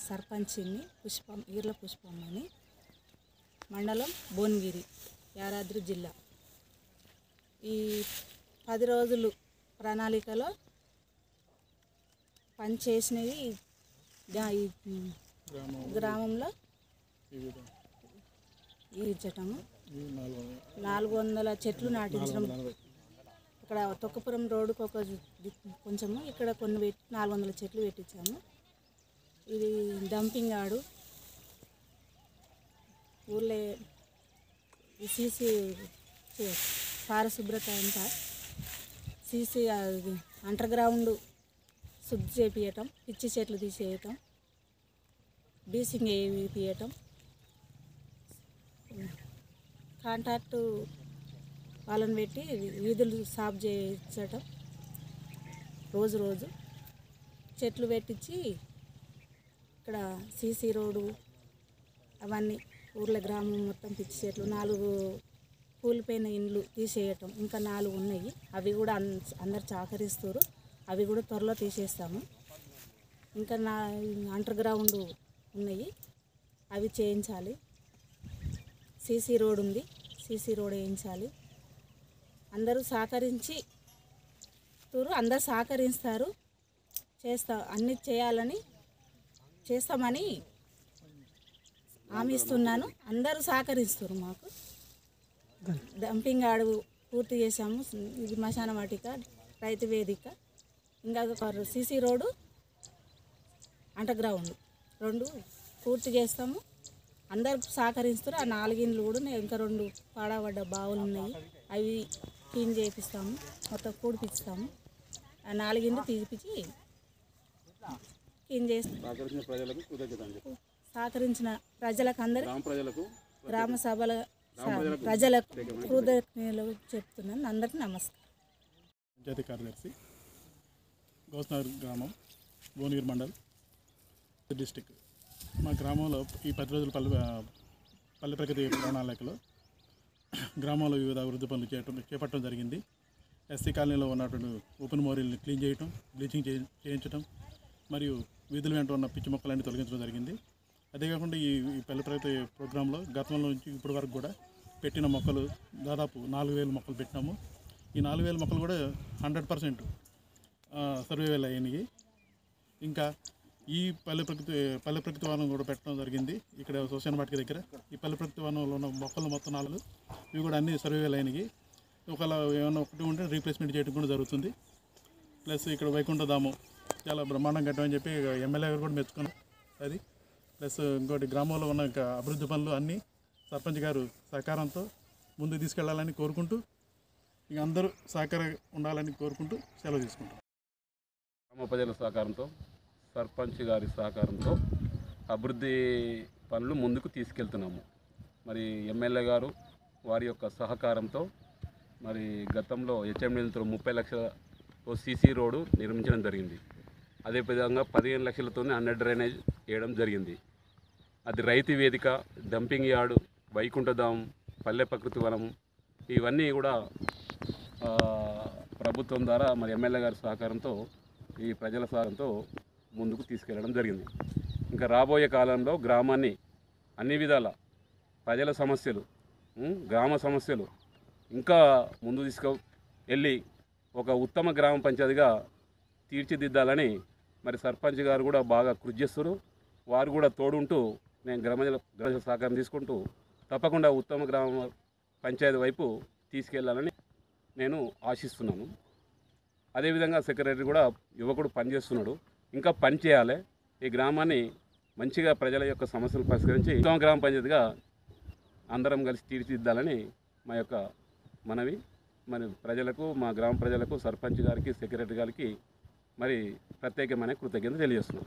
సర్పంచిని పుష్పం ఈర్ల పుష్పం అని మండలం భువనగిరి యాదాద్రి జిల్లా ఈ పది రోజులు ప్రణాళికలో పని చేసినవి గా- ఈ గ్రామంలో ఇచ్చటము నాలుగు వందల చెట్లు నాటించడం ఇక్కడ తొక్కపురం రోడ్డుకు ఒక ది- కొంచెము ఇక్కడ కొన్ని పెట్టి నాలుగు వందల చెట్లు పెట్టించాము ఇది డంపింగ్ ఆడు ఊళ్ళో ఈ సీసీ చే- పారిశుభ్రత అంతా సీసీ అది అండర్ గ్రౌండ్ శుద్ధి చేపియటం పిచ్చి చెట్లు తీసేయటం డీసింగ్ వేయటం కాంట్రాక్టు వాళ్ళని పెట్టి వీధులు సాఫ్ చేయించటం రోజు రోజు చెట్లు పెట్టించి ఇక్కడ సీసీ రోడ్డు అవన్నీ ఊర్ల గ్రామం మొత్తం పిచ్చి చెట్లు నాలుగు కూలిపోయిన ఇండ్లు తీసేయటం ఇంకా నాలుగు ఉన్నాయి అవి కూడా అన్ అందరు సహకరిస్తారు అవి కూడా త్వరలో తీసేస్తాము ఇంకా నా అండర్ గ్రౌండ్ ఉన్నాయి అవి చేయించాలి సీసీ రోడ్ ఉంది సీసీ రోడ్ వేయించాలి అందరూ సహకరించి తూరు అందరు సహకరిస్తారు చేస్తా అన్ని చేయాలని చేస్తామని హామీ ఇస్తున్నాను అందరూ సహకరిస్తారు మాకు డంపింగ్ ఆడు పూర్తి చేసాము ఇది మశాన వాటిక రైతు వేదిక ఇంకా ఒక సీసీ రోడ్డు అండర్ గ్రౌండ్ రెండు పూర్తి చేస్తాము అందరు సహకరిస్తారు ఆ నాలుగిండ్లు కూడా ఉన్నాయి. ఇంకా రెండు పాడబడ్డ బావులు ఉన్నాయి అవి క్లీన్ చేపిస్తాము మొత్తం కూడిపిస్తాము ఆ నాలుగిండ్లు తీపిచ్చి క్లీన్ చేస్తాం సహకరించిన ప్రజలకు కృతజ్ఞత అని చెప్పి సహకరించిన ప్రజలకు అందరి గ్రామ ప్రజలకు గ్రామ సభల ప్రజలకు కృతజ్ఞతలు చెప్తున్నాను అందరికీ నమస్కారం పంచాయతీ కార్యదర్శి గోస్నగర్ గ్రామం భువనగిరి మండల్ డిస్టిక్ మా గ్రామంలో ఈ పది రోజుల పల్లె పల్లె ప్రగతి ప్రణాళికలో గ్రామంలో వివిధ అభివృద్ధి పనులు చేయటం చేపట్టడం జరిగింది ఎస్సీ కాలనీలో ఉన్నటువంటి ఓపెన్ మోరీల్ని క్లీన్ చేయటం బ్లీచింగ్ చేయి- చేయించటం మరియు వీధుల వెంట ఉన్న పిచ్చి మొక్కలన్నీ తొలగించడం జరిగింది అదే కాకుండా ఈ ఈ పల్లె ప్రగతి ప్రోగ్రాంలో గతంలో నుంచి ఇప్పటి వరకు కూడా పెట్టిన మొక్కలు దాదాపు నాలుగు వేల మొక్కలు పెట్టినాము ఈ నాలుగు వేల మొక్కలు కూడా హండ్రెడ్ పర్సెంట్ సర్వేవేలు అయినాయి ఇంకా ఈ పల్లె ప్రకృతి పల్లె ప్రకృతి వనం కూడా పెట్టడం జరిగింది ఇక్కడ సోషల్ మార్కెట్ దగ్గర ఈ పల్లె ప్రకృతి వనంలో ఉన్న మొక్కలు మొత్తం నాలుగు ఇవి కూడా అన్ని సర్వేవేలు అయినాయి ఒకవేళ ఏమైనా ఒకటి ఉంటే రీప్లేస్మెంట్ చేయడం కూడా జరుగుతుంది ప్లస్ ఇక్కడ వైకుంఠధామం చాలా బ్రహ్మాండంగా కట్టమని చెప్పి ఎమ్మెల్యే గారు కూడా మెచ్చుకున్నాం అది ప్లస్ ఇంకోటి గ్రామంలో ఉన్న ఇంకా అభివృద్ధి పనులు అన్నీ సర్పంచ్ గారు సహకారంతో ముందుకు తీసుకెళ్లాలని కోరుకుంటూ ఇక అందరూ సహకార ఉండాలని కోరుకుంటూ సెలవు తీసుకుంటాం గ్రామ ప్రజల సహకారంతో సర్పంచ్ గారి సహకారంతో అభివృద్ధి పనులు ముందుకు తీసుకెళ్తున్నాము మరి ఎమ్మెల్యే గారు వారి యొక్క సహకారంతో మరి గతంలో హెచ్ఎండిలతో ముప్పై లక్షల ఓ సీసీ రోడ్డు నిర్మించడం జరిగింది అదేవిధంగా పదిహేను లక్షలతో అండర్ డ్రైనేజ్ వేయడం జరిగింది అది రైతు వేదిక డంపింగ్ యార్డు వైకుంఠధామం పల్లె ప్రకృతి వనం ఇవన్నీ కూడా ఆ, ప్రభుత్వం ద్వారా మరి ఎమ్మెల్యే గారి సహకారంతో ఈ ప్రజల సహకారంతో ముందుకు తీసుకెళ్ళడం జరిగింది ఇంకా రాబోయే కాలంలో గ్రామాన్ని అన్ని విధాల ప్రజల సమస్యలు ఉం, గ్రామ సమస్యలు ఇంకా ముందు తీసుకు వెళ్ళి ఒక ఉత్తమ గ్రామ పంచాయతీగా తీర్చిదిద్దాలని మరి సర్పంచ్ గారు కూడా బాగా కృషి చేస్తారు వారు కూడా తోడుంటూ నేను గ్రామ గ్రామ సహకారం తీసుకుంటూ తప్పకుండా ఉత్తమ గ్రామ పంచాయతీ వైపు తీసుకెళ్లాలని నేను ఆశిస్తున్నాను అదేవిధంగా సెక్రటరీ కూడా యువకుడు పనిచేస్తున్నాడు ఇంకా పని చేయాలి ఈ గ్రామాన్ని మంచిగా ప్రజల యొక్క సమస్యలు పరిష్కరించి ఉత్తమ గ్రామ పంచాయతీగా అందరం కలిసి తీర్చిదిద్దాలని మా యొక్క మనవి మరి ప్రజలకు మా గ్రామ ప్రజలకు సర్పంచ్ గారికి సెక్రటరీ గారికి మరి ప్రత్యేకమైన కృతజ్ఞత తెలియజేస్తున్నాను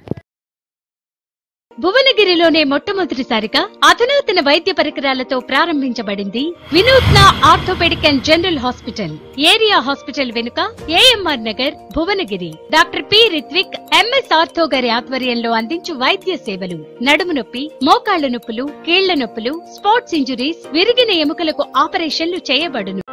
భువనగిరిలోనే మొట్టమొదటిసారిగా అధునాతన వైద్య పరికరాలతో ప్రారంభించబడింది వినూత్న orthopaedic and general hospital area hospital వెనుక AMR Nagar Bhuvanagiri doctor P Rithvik MS ortho గారి ఆధ్వర్యంలో అందించు వైద్య సేవలు నడుము నొప్పి మోకాళ్ల నొప్పులు కీళ్ల నొప్పులు స్పోర్ట్స్ ఇంజురీస్ విరిగిన ఎముకలకు ఆపరేషన్లు చేయబడును